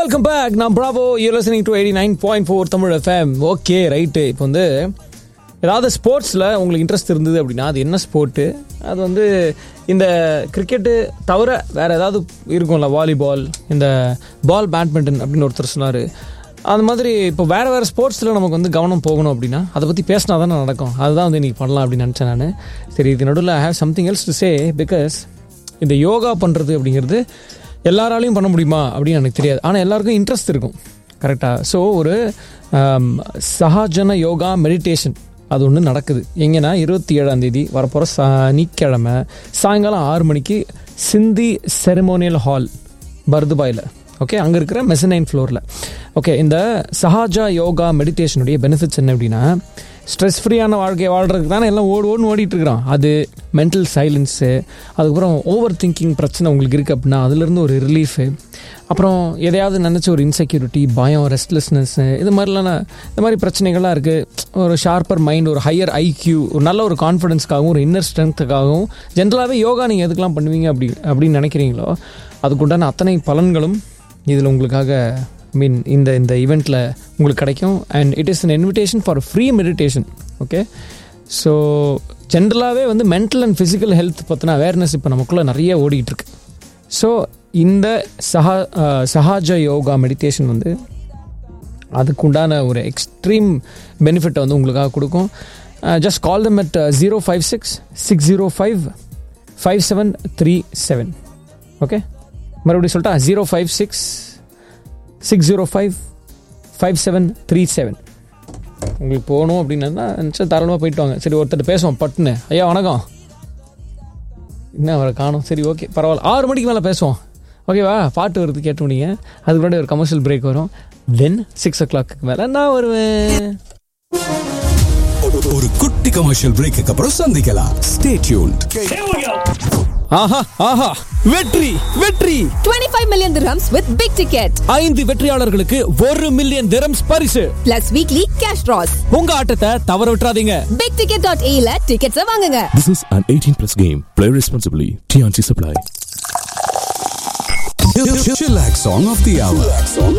Welcome back நான் Bravo you listening to eighty nine point four Tamil FM okay right இப்போ வந்து ஏதாவது ஸ்போர்ட்ஸில் உங்களுக்கு இன்ட்ரெஸ்ட் இருந்தது அப்படின்னா அது என்ன ஸ்போர்ட்டு அது வந்து இந்த கிரிக்கெட்டு தவிர வேறு ஏதாவது இருக்கும்ல வாலிபால் இந்த பால் பேட்மிண்டன் அப்படின்னு ஒருத்தர் சொன்னார் அந்த மாதிரி இப்போ வேறு வேறு ஸ்போர்ட்ஸில் நமக்கு வந்து கவனம் போகணும் அப்படின்னா அதை பற்றி பேசினா தானே நடக்கும் அதுதான் வந்து இன்றைக்கி பண்ணலாம் அப்படின்னு நினச்சேன் நான் சரி இது நடுவில் I have something else to say because இந்த யோகா பண்ணுறது அப்படிங்கிறது எல்லாராலையும் பண்ண முடியுமா அப்படின்னு எனக்கு தெரியாது ஆனால் எல்லாருக்கும் இன்ட்ரெஸ்ட் இருக்கும் கரெக்டாக ஸோ ஒரு ஆம், சஹாஜன யோகா மெடிடேஷன் அது ஒன்று நடக்குது எங்கன்னா இருபத்தி ஏழாம் தேதி வரப்போகிற சனிக்கிழமை சாயங்காலம் ஆறு மணிக்கு சிந்தி செரமோனியல் ஹால் பர்துபாயில் ஓகே அங்கே இருக்கிற மெசனைன் ஃப்ளோரில் ஓகே இந்த சஹாஜா யோகா மெடிடேஷனுடைய பெனிஃபிட்ஸ் என்ன அப்படின்னா ஸ்ட்ரெஸ் ஃப்ரீயான வாழ்க்கையை வாழ்றதுக்கு தானே எல்லாம் ஓடு ஓடுன்னு ஓடிட்டு இருக்கிறோம் அது மென்டல் சைலன்ஸு அதுக்கப்புறம் ஓவர் திங்கிங் பிரச்சனை உங்களுக்கு இருக்குது அப்படின்னா அதுலேருந்து ஒரு ரிலீஃபு அப்புறம் எதையாவது நினச்ச ஒரு இன்செக்யூரிட்டி பயம் ரெஸ்ட்லெஸ்னஸ்ஸு இது மாதிரிலாம் இந்த மாதிரி பிரச்சனைகள்லாம் இருக்குது ஒரு ஷார்ப்பர் மைண்ட் ஒரு ஹையர் ஐக்யூ ஒரு நல்ல ஒரு கான்ஃபிடென்ஸ்க்காகவும் ஒரு இன்னர் ஸ்ட்ரென்த்துக்காகவும் ஜென்ரலாகவே யோகா நீங்கள் எதுக்கெல்லாம் பண்ணுவீங்க அப்படி அப்படின்னு நினைக்கிறீங்களோ அதுக்குண்டான அத்தனை பலன்களும் இதில் உங்களுக்காக மீன் இந்த இந்த ஈவெண்ட்டில் உங்களுக்கு கிடைக்கும் and it is an invitation for free meditation okay so ஜென்ரலாகவே வந்து மென்டல் அண்ட் ஃபிசிக்கல் ஹெல்த் பற்றின அவேர்னஸ் இப்போ நமக்குள்ளே நிறைய ஓடிட்டு இருக்கு ஸோ இந்த சஹா அஹ், சஹாஜ யோகா மெடிடேஷன் வந்து அதுக்குண்டான ஒரு எக்ஸ்ட்ரீம் பெனிஃபிட்டை வந்து உங்களுக்காக கொடுக்கும் just call them at zero five six six zero five five seven three seven okay மறுபடியும் சொல்லிட்டா zero five six six zero five five seven three seven உங்களுக்கு போகணும் அப்படின்னு நினச்சா தாராளமாக போயிட்டு வாங்க சரி ஒருத்தர் பேசுவோம் பட்டுன்னு ஐயா வணக்கம் என்ன அவரை காணும் சரி ஓகே பரவாயில்ல ஆறு மணிக்கு மேலே பேசுவோம் ஓகேவா பாட்டு வருது கேட்டு முடியுங்க அதுக்கு முன்னாடி ஒரு கமர்ஷியல் பிரேக் வரும் தென் சிக்ஸ் ஓ கிளாக்கு மேலே நான் வருவேன் ஒரு குட்டி கமர்ஷியல் பிரேக்கு அப்புறம் சந்திக்கலாம் ஸ்டே டியூன்ட் ஆஹா ஆஹா வெற்றி வெற்றி 25 million dirhams with big ticket ஐந்து வெற்றியாளர்களுக்கு ஒரு மில்லியன் திரம்ஸ் பரிசு plus weekly cash draws. உங்க ஆட்டத்தை தவற விட்டுறாதீங்க bigticket.ae ல tickets அ வாங்குங்க. This is an 18 plus game. Play responsibly. TNC Supply. Chillax song of the hour.